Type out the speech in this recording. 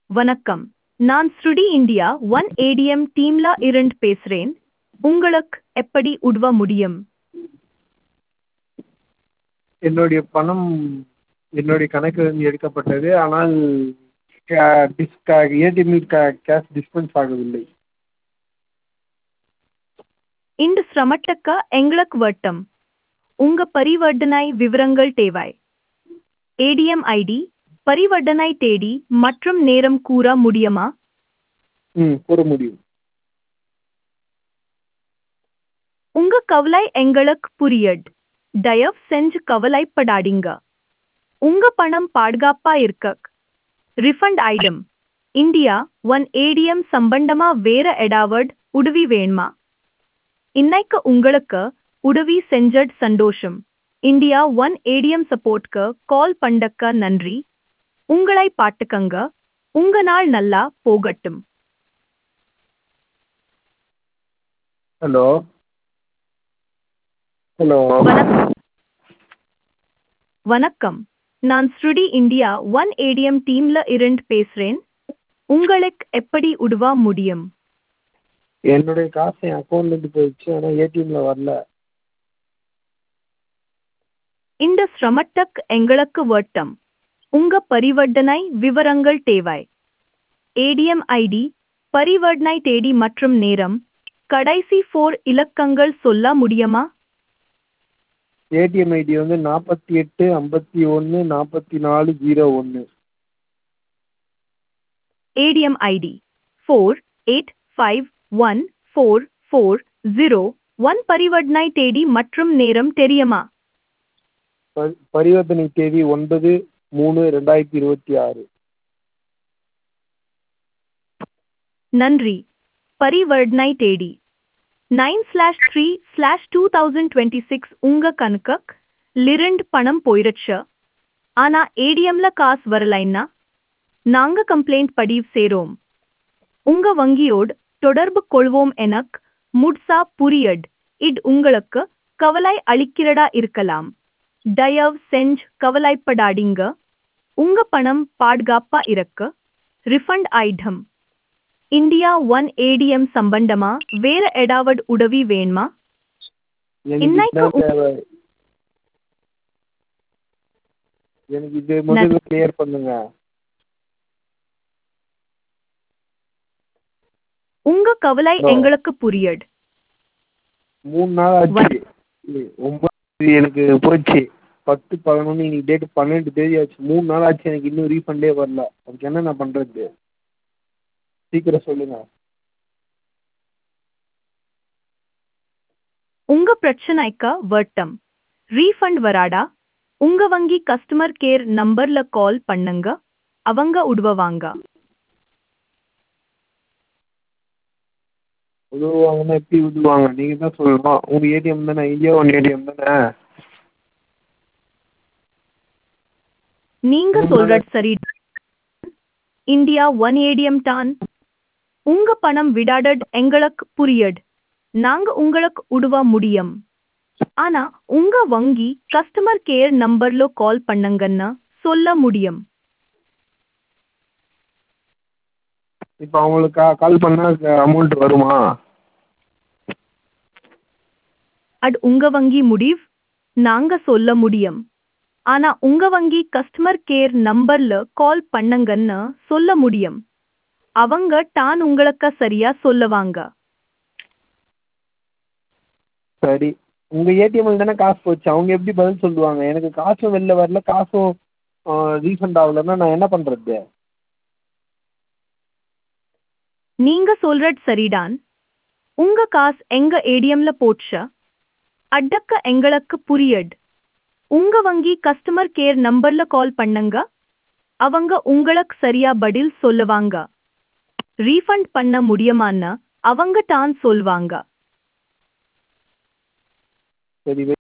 வணக்கம் நான் ஸ்ருடி இந்தியா ஒன் ஏடிஎம் டீம்ல இருந்து பேசுறேன் உங்களுக்கு எப்படி உதவ முடியும் என்னுடைய பணம் என்னுடைய கணக்கிலிருந்து எடுக்கப்பட்டது ஆனால் ஏடிஎம்மில் கேஷ் டிஸ்பென்ஸ் ஆகவில்லை இந்த சிரமத்துக்கு எங்களுக்கு வட்டம் உங்க பரிவர்த்தனை விவரங்கள் தேவை ஏடிஎம் ஐடி பரிவர்த்தனை தேதி மற்றும் நேரம் கூற முடியுமா ம் கூற முடியும் உங்க கவலை எங்களுக்கு புரியட் தயவு செஞ்சு கவலைப்படாதீங்க உங்க பணம் பாதுகாப்பா இருக்க refund item India One ATM சம்பந்தமா வேற எடாவட் உதவி வேணுமா இன்னைக்கு உங்களுக்கு உதவி செஞ்சட் சந்தோஷம் இந்தியா ஒன் ஏடிஎம் சப்போர்ட்க்கு கால் பண்ணக்க நன்றி உங்களை பாட்டுக்கங்க உங்க நாள் நல்லா போகட்டும் ஹலோ ஹலோ வணக்கம் வணக்கம் நான் ஸ்ருடி இந்தியா ஒன் ஏடிஎம் டீம்ல இருந்து பேசுறேன் உங்களுக்கு எப்படி உதவ முடியும் என்னுடைய காசு என் அக்கௌண்ட்லேருந்து போயிடுச்சு ஆனால் ஏடிஎம்மில் வரல இந்த சிரமத்துக் எங்களுக்கு வட்டம் உங்க பரிவர்த்தனை விவரங்கள் தேவை ஏடிஎம் ஐடி பரிவர்த்தனை தேதி மற்றும் நேரம் கடைசி ஃபோர் இலக்கங்கள் சொல்ல முடியுமா ஏடிஎம் ஐடி வந்து நாற்பத்தி எட்டு ஐம்பத்தி ஒன்று நாற்பத்தி நாலு ஜீரோ ஒன்று ATM ID four eight five one four four zero one பரிவர்த்தனை தேதி மற்றும் நேரம் தெரியுமா பரி பரிவர்த்தனை தேதி ஒன்பது மூணு ரெண்டாயிரத்தி இருபத்தி ஆறு நன்றி பரிவர்த்தனை தேதி nine slash three slash two thousand twenty six உங்க கணக்குக் லிரண்ட் பணம் போயிருச்சு ஆனா ஏடிஎம்ல காசு வரலைன்னா நாங்க கம்ப்ளைண்ட் பதிவு செய்றோம் உங்க வங்கியோடு தொடர்பு கொள்வோம் எனக் முட்சா புரியட் இட் உங்களுக்கு கவலை அளிக்கிறதா இருக்கலாம் தயவு செஞ்சு கவலைப்படாதீங்க உங்க பணம் பாதுகாப்பா இருக்கு refund item India One ATM சம்பந்தமா வேற ஏதாவது உதவி வேணுமா எனக்கு இன்னைக்கு இதுதான் தேவை எனக்கு இது முதல்ல கிளியர் பண்ணுங்க உங்க கவலை No. எங்களுக்கு புரியட் மூணு நாள் ஆச்சு ஒன்பது தேதி எனக்கு போச்சு பத்து பதினொன்று இன்னைக்கு டேட் பன்னெண்டு தேதி ஆச்சு மூணு நாள் ஆச்சு எனக்கு இன்னும் ரீஃபண்டே வரல அதுக்கு என்ன நான் பண்ணுறது சீக்கிரம் சொல்லுங்க உங்க பிரச்சனைக்கு வட்டம் ரீஃபண்ட் வராடா உங்க வங்கி கஸ்டமர் கேர் நம்பர்ல கால் பண்ணுங்க அவங்க உதவுவாங்க உதவுவாங்கன்னா எப்படி உதவுவாங்க நீங்கள் தான் சொல்லணும் உங்கள் ஏடிஎம் தானே இந்தியா ஒன் ஏடிஎம் தானே நீங்க உங்க- சொல்றது சரி இந்தியா ஒன் ஏடிஎம் தான் உங்க பணம் விடாடட் எங்களுக்கு புரியட் நாங்க உங்களுக்கு உதவ முடியும் ஆனா உங்க வங்கி கஸ்டமர் கேர் நம்பர்ல கால் பண்ணுங்கன்னு சொல்ல முடியும் இப்போ அவங்களுக்கு கால் பண்ணால் அமௌண்ட் வருமா அது உங்க வங்கி முடிவு நாங்க சொல்ல முடியும் ஆனா உங்க வங்கி கஸ்டமர் கேர் நம்பர்ல கால் பண்ணுங்கன்னு சொல்ல முடியும் அவங்க தான் உங்களுக்கு சரியா சொல்லுவாங்க சரி உங்கள் ஏடிஎம்மில் தானே காசு போச்சு அவங்க எப்படி பதில் சொல்லுவாங்க எனக்கு காசும் வெளில வரல காசும் ரீஃபண்ட் ஆகலைன்னா நான் என்ன பண்ணுறது நீங்க சொல்றது சரிதான் உங்க காசு எங்க ஏடிஎம்ல போச்சு அடக்க எங்களுக்கு புரியட் உங்க வங்கி கஸ்டமர் கேர் நம்பர்ல கால் பண்ணுங்க அவங்க உங்களுக்கு சரியா பதில் சொல்லுவாங்க ரீஃபண்ட் பண்ண முடியுமான்னு அவங்க தான் சொல்வாங்க சரி